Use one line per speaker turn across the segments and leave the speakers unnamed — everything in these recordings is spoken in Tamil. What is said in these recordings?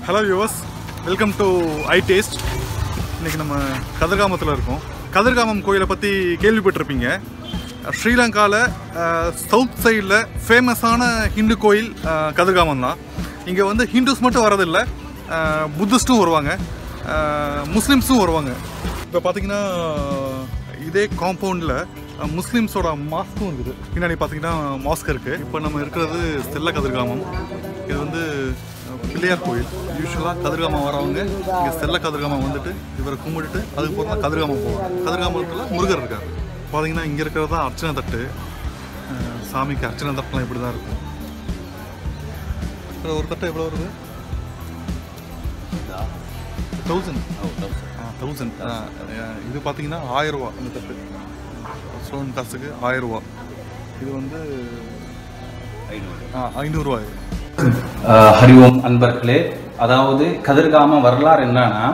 hello viewers welcome to I taste இன்னைக்கு நம்ம கதிர்காமத்தில் இருக்கோம் கதிர்காமம் கோயிலை பற்றி கேள்விப்பட்டிருப்பீங்க ஸ்ரீலங்காவில் சவுத் சைடில் ஃபேமஸான ஹிந்து கோயில் அஹ், கதிர்காமம் தான் இங்கே வந்து ஹிந்துஸ் மட்டும் வரதில்லை அஹ், புத்திஸ்ட்டும் வருவாங்க அஹ், முஸ்லிம்ஸும் வருவாங்க இப்போ பார்த்தீங்கன்னா இதே காம்பவுண்டில் முஸ்லிம்ஸோட மாஸ்க்கும் இருக்குது பின்னாடி பார்த்தீங்கன்னா மாஸ்க் இருக்குது இப்போ நம்ம இருக்கிறது செல்ல கதிர்காமம் இது வந்து அஹ், பிள்ளையார் கோயில் யூஸ்வலாக கதிர்காமம் வரவங்க இங்கே செல்ல கதிர்காமம் வந்துட்டு இவரை கும்பிட்டுட்டு அதுக்கப்புறம் தான் கதிர்காமம் போவாங்க கதிர்காமத்தில் முருகர் இருக்கார் பார்த்தீங்கன்னா இங்கே இருக்கிறது தான் அர்ச்சனை தட்டு அஹ், சாமிக்கு அர்ச்சனை தட்டுலாம் இப்படி தான் இருக்கும் இதுல ஒரு தட்டு எவ்வளோ வருது தௌசண்ட் தௌசண்ட் இது பார்த்தீங்கன்னா ஆயிரம் ரூபா இந்த தட்டு ஸ்டோன் காசுக்கு ஆயிரம் ரூபா இது வந்து ஆ ஐநூறுரூவா இது
ஆஹ் ஹரி ஓம் அன்பர்களே அதாவது கதிர்காம வரலாறு என்னன்னா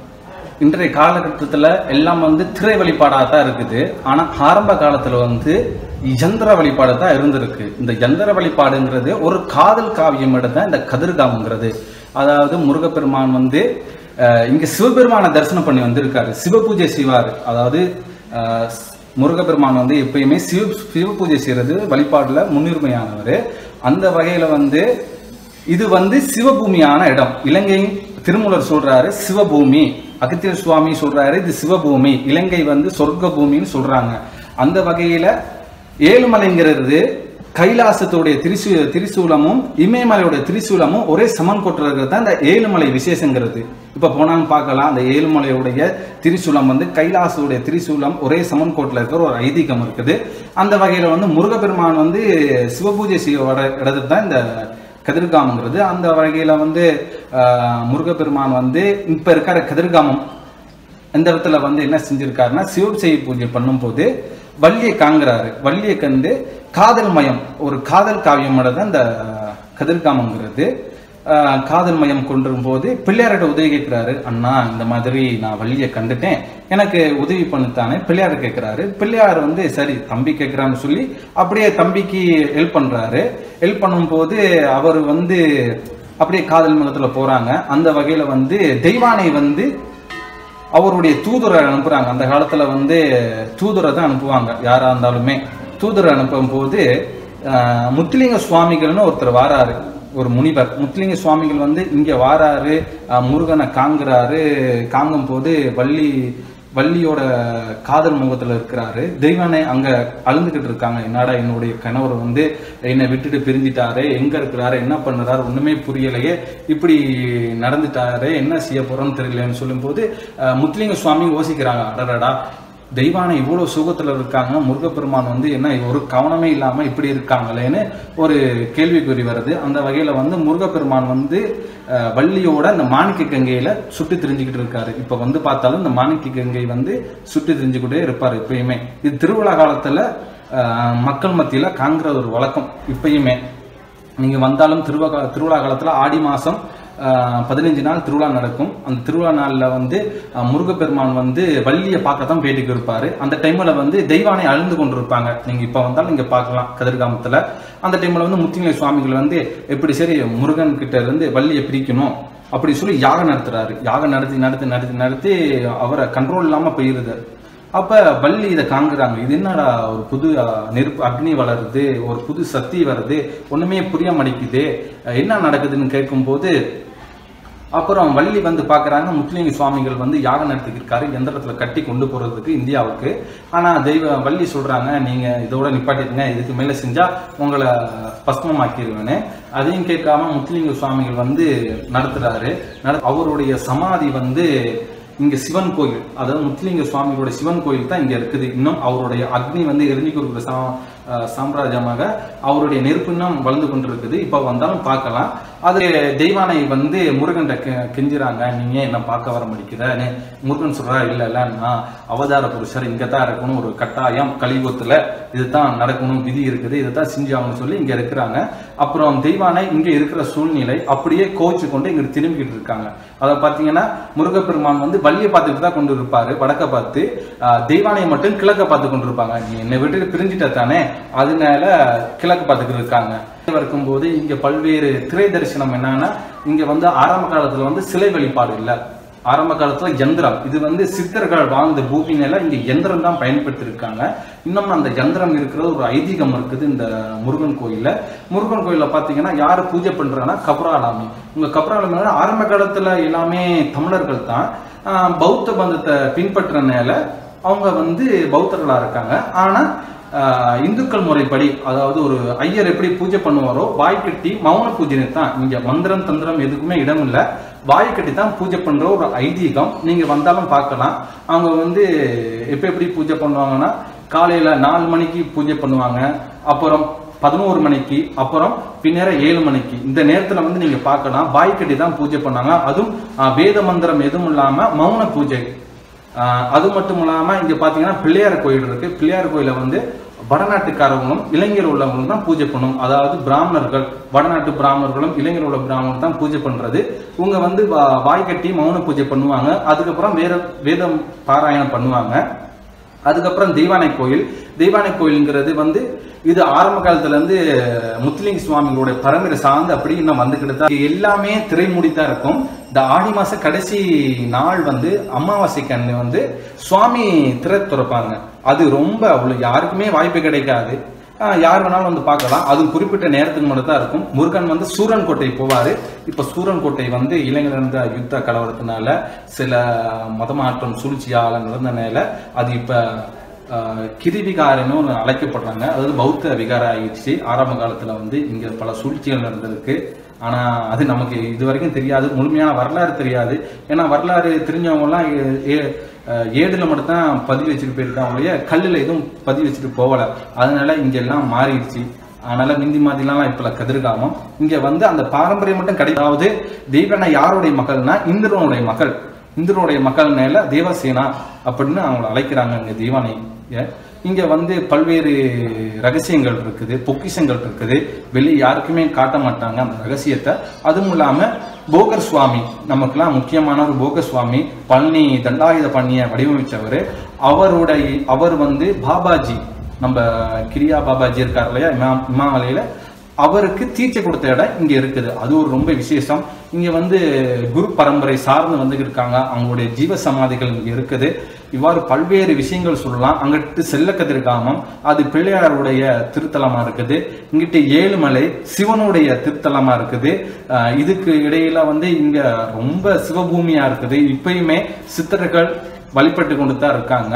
இன்றைய காலகட்டத்தில் எல்லாம் வந்து திரை வழிபாடாக தான் இருக்குது ஆனால் ஆரம்ப காலத்தில் வந்து யந்திர வழிபாடு தான் இருந்திருக்கு இந்த யந்திர வழிபாடுங்கிறது ஒரு காதல் காவியம் தான் இந்த கதிர்காமங்கிறது அதாவது முருகப்பெருமான் வந்து ஆஹ் இங்க சிவபெருமானை தரிசனம் பண்ணி வந்திருக்காரு சிவ பூஜை செய்வார் அதாவது ஆஹ் முருகப்பெருமான் வந்து எப்பயுமே சிவ சிவ பூஜை செய்யறது வழிபாடுல முன்னுரிமையானவர் அந்த வகையில வந்து இது வந்து சிவபூமியான இடம் இலங்கை திருமூலர் சொல்றாரு சிவபூமி அகத்தியர் சுவாமி சொல்றாரு இது சிவபூமி இலங்கை வந்து சொர்க்க பூமின்னு சொல்றாங்க அந்த வகையில ஏழுமலைங்கிறது கைலாசத்துடைய திரிசூ திரிசூலமும் இமயமலையோட திரிசூலமும் ஒரே சமன் கொட்டுறது தான் இந்த ஏழுமலை விசேஷங்கிறது இப்ப போனாலும் பார்க்கலாம் அந்த ஏழுமலையுடைய திரிசூலம் வந்து கைலாசத்துடைய திரிசூலம் ஒரே சமன் கோட்டில் இருக்கிற ஒரு ஐதீகம் இருக்குது அந்த வகையில வந்து முருகப்பெருமான் வந்து சிவபூஜை செய்ய வர இடத்துல தான் இந்த கதிர்காமங்கிறது அந்த வகையில வந்து ஆஹ், முருகப்பெருமான் வந்து இப்ப இருக்கிற கதிர்காமம் இந்த இடத்துல வந்து என்ன செஞ்சிருக்காருன்னா சிவசெய் பூஜை பண்ணும்போது வள்ளியை காங்குறாரு வள்ளியை கண்டு காதல் மயம் ஒரு காதல் காவியமோட தான் இந்த கதிர்காமங்கிறது ஆஹ், காதல் மயம் கொண்டிருக்கும் போது பிள்ளையார்கிட்ட உதவி கேட்கிறாரு அண்ணா இந்த மாதிரி நான் வள்ளியை கண்டுட்டேன் எனக்கு உதவி பண்ணுத்தானே பிள்ளையார் கேட்கிறாரு பிள்ளையார் வந்து சரி தம்பி கேட்கிறான்னு சொல்லி அப்படியே தம்பிக்கு ஹெல்ப் பண்றாரு ஹெல்ப் பண்ணும்போது அவர் வந்து அப்படியே காதல் மகத்துல போறாங்க அந்த வகையில வந்து தெய்வானை வந்து அவருடைய தூதுரை அனுப்புறாங்க அந்த காலத்துல வந்து தூதுரை தான் அனுப்புவாங்க யாரா இருந்தாலுமே தூதுரை அனுப்பும் போது ஆஹ், முத்துலிங்க சுவாமிகள்னு ஒருத்தர் வாராரு ஒரு முனிவர் முத்துலிங்க சுவாமிகள் வந்து இங்க வாராரு ஆஹ், முருகனை காங்குறாரு காங்கும் போது வள்ளி வள்ளியோட காதல் முகத்துல இருக்கிறாரு தெய்வானை அங்க அழுந்துகிட்டு இருக்காங்க என்னடா என்னுடைய கணவர் வந்து என்னை விட்டுட்டு பிரிஞ்சிட்டாரு எங்க இருக்கிறாரு என்ன பண்ணுறாரு ஒண்ணுமே புரியலையே இப்படி நடந்துட்டாரு என்ன செய்ய போறோம்னு தெரியலன்னு சொல்லும்போது அஹ், முத்துலிங்க சுவாமி யோசிக்கிறாங்க அடடடா தெய்வானை இவ்வளவு சுகத்துல இருக்காங்க முருகப்பெருமான் வந்து என்ன ஒரு கவனமே இல்லாம இப்படி இருக்காங்களேன்னு ஒரு கேள்விக்குறி வருது அந்த வகையில வந்து முருகப்பெருமான் வந்து அஹ், வள்ளியோட இந்த மாணிக்க கங்கையில சுட்டு திரிஞ்சுக்கிட்டு இருக்காரு இப்ப வந்து பார்த்தாலும் இந்த மாணிக்க கங்கை வந்து சுட்டு திரிஞ்சுக்கிட்டே இருப்பாரு எப்பயுமே இது திருவிழா காலத்துல அஹ், மக்கள் மத்தியில காங்கிற ஒரு வழக்கம் இப்பயுமே நீங்க வந்தாலும் திருவிழா திருவிழா காலத்துல ஆடி மாசம் பதினஞ்சு நாள் திருவிழா நடக்கும் அந்த திருவிழா நாள்ல வந்து ஆஹ், முருகப்பெருமான் வந்து வள்ளியை பார்க்க தான் பேட்டிக்கு இருப்பாரு அந்த டைம்ல வந்து தெய்வானை அழுந்து கொண்டிருப்பாங்க நீங்க இப்ப வந்தாலும் இங்க பார்க்கலாம் கதிர்காமத்துல அந்த டைம்ல வந்து முத்துநிலை சுவாமிகள் வந்து எப்படி சரி முருகன் கிட்ட இருந்து வள்ளியை பிரிக்கணும் அப்படி சொல்லி யாகம் நடத்துறாரு யாகம் நடத்தி நடத்தி நடத்தி நடத்தி அவரை கண்ட்ரோல் இல்லாம போயிருது அப்ப வள்ளி இதை காங்குறாங்க இது என்னடா ஒரு புது அஹ், நெருப்பு அக்னி வளருது ஒரு புது சக்தி வருது ஒண்ணுமே புரிய மாட்டேங்குது அஹ், என்ன நடக்குதுன்னு கேட்கும்போது அப்புறம் வள்ளி வந்து பாக்குறாங்க முத்துலிங்க சுவாமிகள் வந்து யாகம் நடத்திக்கிருக்காரு எந்திரத்துல கட்டி கொண்டு போறதுக்கு இந்தியாவுக்கு ஆனா தெய்வ வள்ளி சொல்றாங்க நீங்க இதோட நிப்பாட்டிடுங்க இதுக்கு மேல செஞ்சா உங்களை பஸ்மமாக்கிடுவேன்னு அதையும் கேட்காம முத்துலிங்க சுவாமிகள் வந்து நடத்துறாரு நட- அவருடைய சமாதி வந்து இங்க சிவன் கோயில் அதாவது முத்துலிங்க சுவாமியோட சிவன் கோயில் தான் இங்க இருக்குது இன்னும் அவருடைய அக்னி வந்து எரிஞ்சு கொடுக்குற சா அஹ் சாம்ராஜ்யமாக அவருடைய நெருப்பு இன்னும் வளர்ந்து கொண்டிருக்குது இப்ப வந்தாலும் பார்க்கலாம் அது தெய்வானை வந்து முருகன் கெஞ்சுறாங்க நீங்க என்ன பார்க்க வர முடிக்கிறன்னு முருகன் சொல்றா இல்ல இல்ல நான் அவதார புருஷர் இங்க தான் இருக்கணும் ஒரு கட்டாயம் கலியுகத்துல இதுதான் நடக்கணும் விதி இருக்குது இதுதான் செஞ்சாங்கன்னு சொல்லி இங்க இருக்கிறாங்க அப்புறம் தெய்வானை இங்க இருக்கிற சூழ்நிலை அப்படியே கோச்சு கொண்டு இங்க திரும்பிக்கிட்டு இருக்காங்க அதை பாத்தீங்கன்னா முருகப்பெருமான் வந்து வள்ளியை பார்த்துட்டு தான் கொண்டு இருப்பாரு வடக்க பார்த்து ஆஹ், தெய்வானை மட்டும் கிழக்க பார்த்து கொண்டு இருப்பாங்க நீ என்னை விட்டு பிரிஞ்சிட்ட தானே அதனால கிழக்கு பார்த்துக்கிட்டு இருக்காங்க இருக்கும்போது இங்க பல்வேறு திரை தரிசனம் என்னன்னா இங்க வந்து ஆரம்ப காலத்துல வந்து சிலை வழிபாடு இல்ல ஆரம்ப காலத்துல யந்திரம் இது வந்து சித்தர்கள் வாழ்ந்த பூமியில இங்க யந்திரம் தான் பயன்படுத்தி இருக்காங்க இன்னும் அந்த யந்திரம் இருக்கிறது ஒரு ஐதீகம் இருக்குது இந்த முருகன் கோயில்ல முருகன் கோயில்ல பாத்தீங்கன்னா யாரு பூஜை பண்றாங்கன்னா கபராலாமி உங்க கபராலாமி ஆரம்ப காலத்துல எல்லாமே தமிழர்கள் தான் ஆஹ் பௌத்த பந்தத்தை பின்பற்றனால அவங்க வந்து பௌத்தர்களா இருக்காங்க ஆனா ஆஹ் இந்துக்கள் முறைப்படி அதாவது ஒரு ஐயர் எப்படி பூஜை பண்ணுவாரோ வாய் கட்டி மௌன பூஜை தான் இங்க மந்திரம் தந்திரம் எதுக்குமே இடம் இல்ல வாய் கட்டி தான் பூஜை பண்ற ஒரு ஐதீகம் நீங்க வந்தாலும் பார்க்கலாம் அவங்க வந்து எப்ப எப்படி பூஜை பண்ணுவாங்கன்னா காலையில நாலு மணிக்கு பூஜை பண்ணுவாங்க அப்புறம் பதினோரு மணிக்கு அப்புறம் பின்னேற ஏழு மணிக்கு இந்த நேரத்துல வந்து நீங்க பார்க்கலாம் வாய் கட்டி தான் பூஜை பண்ணாங்க அதுவும் ஆஹ் வேத மந்திரம் எதுவும் இல்லாம மௌன பூஜை ஆஹ் அது மட்டும் இல்லாம இங்க பாத்தீங்கன்னா பிள்ளையார் கோயில் இருக்கு பிள்ளையார் கோயில வந்து வடநாட்டுக்காரர்களும் இளைஞர் உள்ளவங்களும் தான் பூஜை பண்ணும் அதாவது பிராமணர்கள் வடநாட்டு பிராமணர்களும் இளைஞர் உள்ள பிராமணர்கள் தான் பூஜை பண்றது இவங்க வந்து வா- வாய் கட்டி மௌன பூஜை பண்ணுவாங்க அதுக்கப்புறம் வேற வேதம் பாராயணம் பண்ணுவாங்க அதுக்கப்புறம் தெய்வானை கோயில் தெய்வானை கோயில்ங்கிறது வந்து இது ஆரம்ப காலத்துல இருந்து முத்துலிங்க சுவாமிகளுடைய பரம்பரை சார்ந்து அப்படி இன்னும் வந்துகிட்டு தான் இது எல்லாமே திரைமூடி தான் இருக்கும் இந்த ஆடி மாச கடைசி நாள் வந்து அமாவாசைக்கு அன்று வந்து சுவாமி திரை துறப்பாங்க அது ரொம்ப அவ்வளவு யாருக்குமே வாய்ப்பு கிடைக்காது ஆஹ் யார் வேணாலும் வந்து பார்க்கலாம் அது குறிப்பிட்ட நேரத்துக்கு மட்டும் தான் இருக்கும் முருகன் வந்து சூரன் கோட்டை போவாரு இப்ப சூரன் கோட்டை வந்து இளைஞர் இருந்த யுத்த கலவரத்தினால சில மதமாற்றம் சூழ்ச்சியால நடந்தனால அது இப்ப ஆஹ் கிரிவிகாரன்னு ஒன்று அழைக்கப்படுறாங்க அதாவது பௌத்த விகாரம் ஆயிடுச்சு ஆரம்ப காலத்துல வந்து இங்க பல சூழ்ச்சிகள் நடந்திருக்கு ஆனா அது நமக்கு இது வரைக்கும் தெரியாது முழுமையான வரலாறு தெரியாது ஏன்னா வரலாறு தெரிஞ்சவங்க எல்லாம் ஏ- ஏ- அஹ் ஏடுல மட்டும் தான் பதிவு வச்சுட்டு போயிருக்காங்க ஒழிய கல்லுல எதுவும் பதிவு வச்சுட்டு போகல அதனால இங்க எல்லாம் மாறிடுச்சு அதனால மிந்தி மாதிரிலாம் இப்ப கதிர்காமம் இங்க வந்து அந்த பாரம்பரியம் மட்டும் கிடையாது அதாவது தெய்வன யாருடைய மகள்னா இந்திரனுடைய மகள் இந்திரனுடைய மகள்னால தேவசேனா அப்படின்னு அவங்களை அழைக்கிறாங்க இங்க தெய்வானைய இங்க வந்து பல்வேறு ரகசியங்கள் இருக்குது பொக்கிஷங்கள் இருக்குது வெளியே யாருக்குமே காட்ட மாட்டாங்க அந்த ரகசியத்தை அதுவும் இல்லாம போகர் சுவாமி நமக்கெல்லாம் முக்கியமான ஒரு போகர் சுவாமி பழனி தண்டாயுத பண்ணிய வடிவமைச்சவர் அவருடைய அவர் வந்து பாபாஜி நம்ம கிரியா பாபாஜி இருக்கார் இல்லையா இமா இமாமலையில அவருக்கு தீட்சை கொடுத்த இடம் இங்க இருக்குது அது ஒரு ரொம்ப விசேஷம் இங்க வந்து குரு பரம்பரை சார்ந்து வந்துகிட்டு இருக்காங்க அவங்களுடைய ஜீவ சமாதிகள் இங்க இருக்குது இவ்வாறு பல்வேறு விஷயங்கள் சொல்லலாம் அங்கிட்டு செல்லக்கதிர்காமம் அது பிள்ளையாருடைய திருத்தலமா இருக்குது இங்கிட்டு ஏழுமலை சிவனுடைய திருத்தலமா இருக்குது ஆஹ் இதுக்கு இடையில வந்து இங்க ரொம்ப சிவபூமியா இருக்குது இப்பயுமே சித்தர்கள் வழிபட்டு கொண்டு தான் இருக்காங்க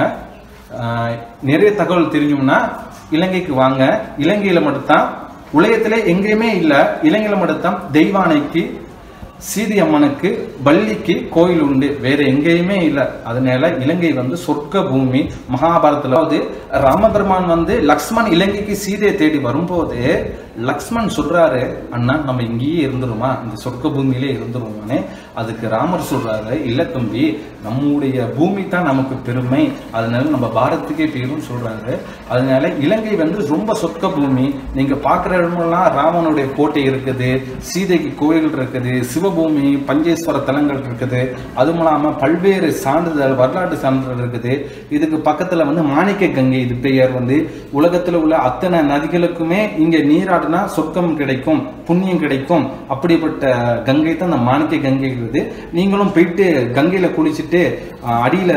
ஆஹ் நிறைய தகவல் தெரிஞ்சோம்னா இலங்கைக்கு வாங்க இலங்கையில மட்டும்தான் உலகத்திலே எங்கேயுமே இல்ல இலங்கையில மட்டும்தான் தெய்வானைக்கு சீதி அம்மனுக்கு வள்ளிக்கு கோயில் உண்டு வேற எங்கேயுமே இல்ல அதனால இலங்கை வந்து சொர்க்க பூமி மகாபாரதத்துல அதாவது ராமபெருமான் வந்து லக்ஷ்மண் இலங்கைக்கு சீதையை தேடி வரும்போது லக்ஷ்மண் சொல்றாரு அண்ணா நம்ம இங்கேயே இருந்துருமா இந்த சொர்க்க பூமியிலே இருந்துருவானே அதுக்கு ராமர் சொல்றாரு இல்ல தம்பி நம்முடைய பூமி தான் நமக்கு பெருமை அதனால நம்ம பாரத்துக்கே பேரும் சொல்றாரு அதனால இலங்கை வந்து ரொம்ப சொர்க்க பூமி நீங்க பாக்குற இடமெல்லாம் ராமனுடைய கோட்டை இருக்குது சீதைக்கு கோயில் இருக்குது சிவபூமி பஞ்சேஸ்வர தலங்கள் இருக்குது அதுவும் இல்லாம பல்வேறு சான்றிதழ் வரலாற்று சான்றிதழ் இருக்குது இதுக்கு பக்கத்துல வந்து மாணிக்க கங்கை இது பெயர் வந்து உலகத்துல உள்ள அத்தனை நதிகளுக்குமே இங்க நீராடினா சொர்க்கம் கிடைக்கும் புண்ணியம் கிடைக்கும் அப்படிப்பட்ட கங்கை தான் இந்த மாணிக்க கங்கைங்கிறது நீங்களும் போயிட்டு கங்கையில குளிச்சுட்டு அஹ், அடியில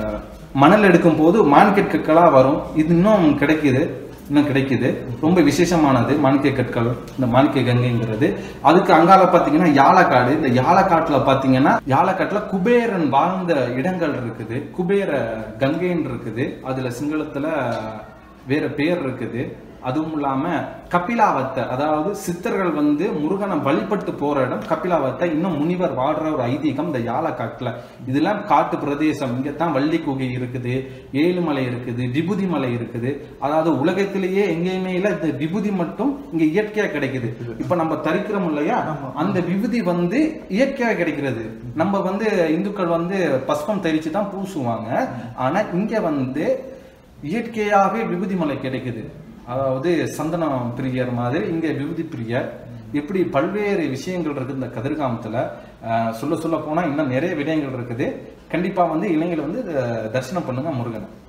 மணல் எடுக்கும் போது மாணிக்க கற்களா வரும் இது இன்னும் கிடைக்குது இன்னும் கிடைக்குது ரொம்ப விசேஷமானது மாணிக்க கற்கள் இந்த மாணிக்க கங்கைங்கிறது அதுக்கு அங்கால பாத்தீங்கன்னா யாழக்காடு இந்த யாழக்காட்டுல பாத்தீங்கன்னா யாழக்காட்டுல குபேரன் வாழ்ந்த இடங்கள் இருக்குது குபேர கங்கைன்னு இருக்குது அதுல சிங்களத்துல வேற பேர் இருக்குது அதுவும் இல்லாம கபிலாவத்தை அதாவது சித்தர்கள் வந்து முருகனை வழிபட்டு போற இடம் கபிலாவத்தை இன்னும் முனிவர் வாழ்ற ஒரு ஐதீகம் இந்த யாழக்காட்டுல இதெல்லாம் காட்டு பிரதேசம் இங்கத்தான் வள்ளி குகை இருக்குது ஏழுமலை இருக்குது விபூதி மலை இருக்குது அதாவது உலகத்திலேயே எங்கேயுமே இல்ல இந்த விபூதி மட்டும் இங்க இயற்கையா கிடைக்குது இப்ப நம்ம தரிக்கிறோம் இல்லையா அந்த விபூதி வந்து இயற்கையா கிடைக்கிறது நம்ம வந்து இந்துக்கள் வந்து பஸ்பம் தரிச்சு தான் பூசுவாங்க ஆனா இங்க வந்து இயற்கையாகவே விபூதி மலை கிடைக்குது அதாவது சந்தனம் பிரியர் மாதிரி இங்க விபூதி பிரியர் இப்படி பல்வேறு விஷயங்கள் இருக்குது இந்த கதிர்காமத்துல அஹ் சொல்ல சொல்ல போனா இன்னும் நிறைய விடயங்கள் இருக்குது கண்டிப்பா வந்து இளைஞர்கள் வந்து இதை தரிசனம் பண்ணுங்க முருகனை